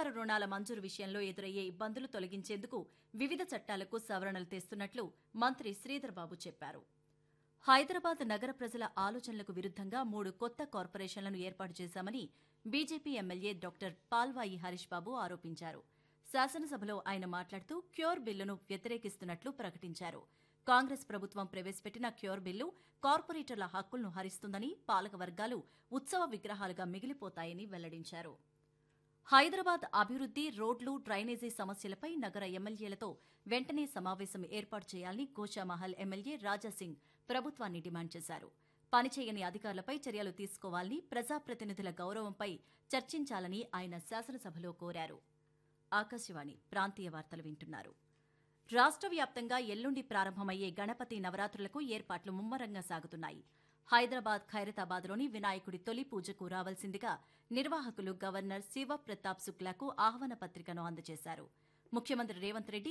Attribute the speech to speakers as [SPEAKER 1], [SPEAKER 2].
[SPEAKER 1] బంగారు రుణాల మంజూరు విషయంలో ఎదురయ్యే ఇబ్బందులు తొలగించేందుకు వివిధ చట్టాలకు సవరణలు తెస్తున్నట్లు మంత్రి శ్రీధర్ బాబు చెప్పారు హైదరాబాద్ నగర ప్రజల ఆలోచనలకు విరుద్దంగా మూడు కొత్త కార్పొరేషన్లను ఏర్పాటు చేశామని BJP MLA doctor Palvai Harish Babu ఆరోపించారు శాసనసభలో ఆయన మాట్లాడుతూ క్యూర్ బిల్లును వ్యతిరేకిస్తున్నట్లు ప్రకటించారు కాంగ్రెస్ ప్రభుత్వం ప్రవేశపెట్టిన క్యూర్ బిల్లు కార్పొరేటర్ల హక్కులను హరిస్తుందని పాలక వర్గాలు ఉత్సవ విగ్రహాలుగా మిగిలిపోతాయని వెల్లడించారు హైదరాబాద్ అభివృద్ది రోడ్లు డ్రైనేజీ సమస్యలపై నగర ఎమ్మెల్యేలతో వెంటనే సమావేశం ఏర్పాటు చేయాలని గోషామహల్ ఎమ్మెల్యే రాజాసింగ్ ప్రభుత్వాన్ని డిమాండ్ చేశారు పనిచేయని అధికారులపై చర్యలు తీసుకోవాలని ప్రజాప్రతినిధుల గౌరవంపై చర్చించాలని ఆయన శాసనసభలో కోరారు ఆకాశవాణి ప్రాంతీయ వార్తలు వింటున్నారు రాష్ట్ర వ్యాప్తంగా ఎల్లుండి ప్రారంభమయ్యే గణపతి నవరాత్రులకు ఏర్పాట్లు ముమ్మరంగా సాగుతున్నాయి హైదరాబాద్ ఖైరతాబాద్లోని వినాయకుడి తొలి పూజకు రావాల్సిందిగా నిర్వాహకులు గవర్నర్ శివ ప్రతాప్ శుక్లాకు ఆహ్వాన పత్రికను అందజేశారు ముఖ్యమంత్రి రేవంత్ రెడ్డి